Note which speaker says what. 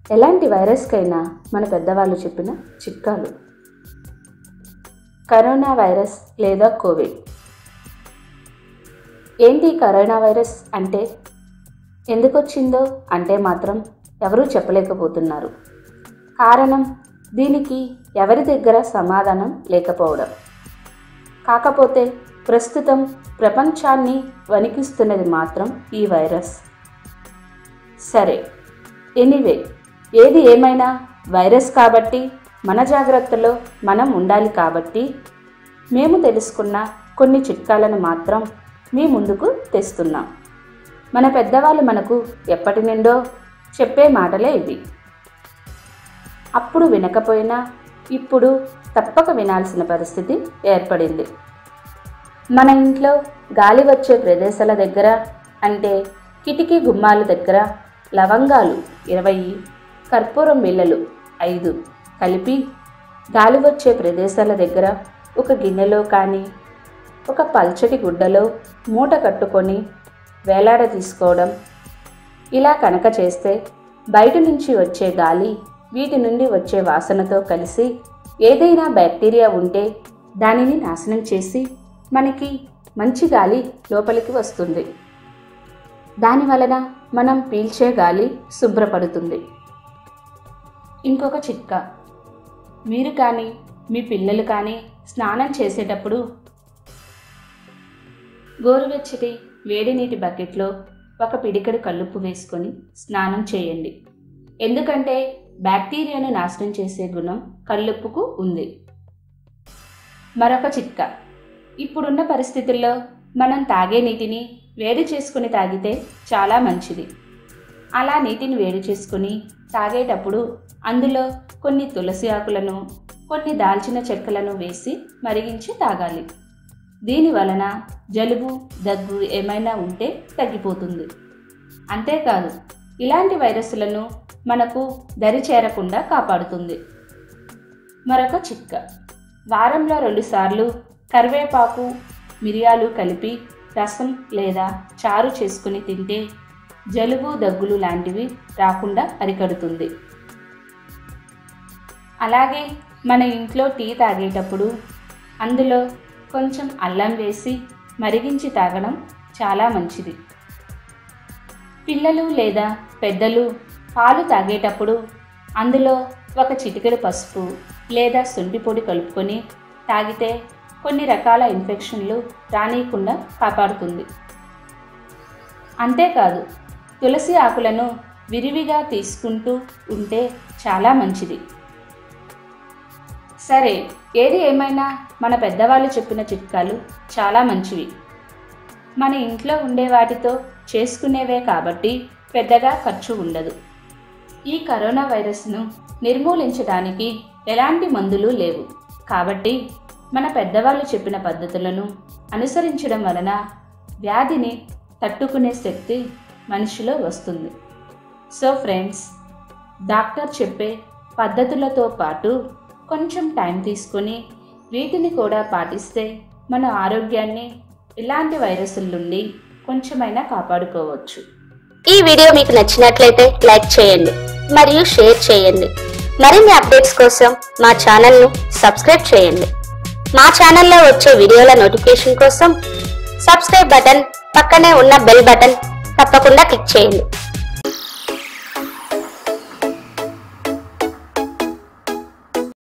Speaker 1: ఎలాంటి వైరస్కైనా మన పెద్దవాళ్ళు చెప్పిన చిట్కాలు కరోనా వైరస్ లేదా కోవిడ్ ఏంటి కరోనా వైరస్ అంటే ఎందుకు వచ్చిందో అంటే మాత్రం ఎవరూ చెప్పలేకపోతున్నారు కారణం దీనికి ఎవరి దగ్గర సమాధానం లేకపోవడం కాకపోతే ప్రస్తుతం ప్రపంచాన్ని వణికిస్తున్నది మాత్రం ఈ వైరస్ సరే ఎనీవే ఏది ఏమైనా వైరస్ కాబట్టి మన జాగ్రత్తలో మనం ఉండాలి కాబట్టి మేము తెలుసుకున్న కొన్ని చిట్కాలను మాత్రం మీ ముందుకు తెస్తున్నాం మన పెద్దవాళ్ళు మనకు ఎప్పటి నుండో చెప్పే మాటలే ఇవి అప్పుడు వినకపోయినా ఇప్పుడు తప్పక వినాల్సిన పరిస్థితి ఏర్పడింది మన ఇంట్లో గాలి వచ్చే ప్రదేశాల దగ్గర అంటే కిటికీ గుమ్మాల దగ్గర లవంగాలు ఇరవై కర్పూరం బిళ్ళలు ఐదు కలిపి గాలి వచ్చే ప్రదేశాల దగ్గర ఒక గిన్నెలో కానీ ఒక పల్చటి గుడ్డలో మూట కట్టుకొని వేలాడ తీసుకోవడం ఇలా కనుక చేస్తే బయట నుంచి వచ్చే గాలి వీటి నుండి వచ్చే వాసనతో కలిసి ఏదైనా బ్యాక్టీరియా ఉంటే దానిని నాశనం చేసి మనకి మంచి గాలి లోపలికి వస్తుంది దాని వలన మనం పీల్చే గాలి శుభ్రపడుతుంది ఇంకొక చిట్కా మీరు కానీ మీ పిల్లలు కానీ స్నానం చేసేటప్పుడు గోరువెచ్చటి వేడి నీటి బకెట్లో ఒక పిడికెడు కల్లుప్పు వేసుకొని స్నానం చేయండి ఎందుకంటే బ్యాక్టీరియాను నాశనం చేసే గుణం కల్లుప్పుకు ఉంది మరొక చిట్కా ఇప్పుడున్న పరిస్థితుల్లో మనం తాగే నీటిని వేడి చేసుకుని తాగితే చాలా మంచిది అలా నీటిని వేడి చేసుకుని తాగేటప్పుడు అందులో కొన్ని తులసి ఆకులను కొన్ని దాల్చిన చెక్కలను వేసి మరిగించి తాగాలి దీని వలన జలుబు దగ్గు ఏమైనా ఉంటే తగ్గిపోతుంది అంతేకాదు ఇలాంటి వైరస్లను మనకు దరి చేరకుండా కాపాడుతుంది మరొక చిట్క వారంలో రెండుసార్లు కరివేపాకు మిరియాలు కలిపి రసం లేదా చారు చేసుకుని తింటే జలుబు దగ్గులు లాంటివి రాకుండా అరికడుతుంది అలాగే మన ఇంట్లో టీ తాగేటప్పుడు అందులో కొంచెం అల్లం వేసి మరిగించి తాగడం చాలా మంచిది పిల్లలు లేదా పెద్దలు పాలు తాగేటప్పుడు అందులో ఒక చిటికెడు పసుపు లేదా శొంఠి పొడి కలుపుకొని తాగితే కొన్ని రకాల ఇన్ఫెక్షన్లు రానియకుండా కాపాడుతుంది అంతేకాదు తులసి ఆకులను విరివిగా తీసుకుంటూ ఉంటే చాలా మంచిది సరే ఏది ఏమైనా మన పెద్దవాళ్ళు చెప్పిన చిట్కాలు చాలా మంచివి మన ఇంట్లో ఉండే వాటితో చేసుకునేవే కాబట్టి పెద్దగా ఖర్చు ఉండదు ఈ కరోనా వైరస్ను నిర్మూలించడానికి ఎలాంటి మందులు లేవు కాబట్టి మన పెద్దవాళ్ళు చెప్పిన పద్ధతులను అనుసరించడం వలన వ్యాధిని తట్టుకునే శక్తి మనిషిలో వస్తుంది సో ఫ్రెండ్స్ డాక్టర్ చెప్పే పద్ధతులతో పాటు కొంచెం టైం తీసుకొని వీటిని కూడా పాటిస్తే మన ఆరోగ్యాన్ని ఇలాంటి వైరస్ల నుండి కొంచెమైనా కాపాడుకోవచ్చు
Speaker 2: ఈ వీడియో మీకు నచ్చినట్లయితే లైక్ చేయండి మరియు షేర్ చేయండి మరిన్ని అప్డేట్స్ కోసం మా ఛానల్ను సబ్స్క్రైబ్ చేయండి మా ఛానల్లో వచ్చే వీడియోల నోటిఫికేషన్ కోసం సబ్స్క్రైబ్ బటన్ పక్కనే ఉన్న బెల్ బటన్ తప్పకుండా క్లిక్ చేయండి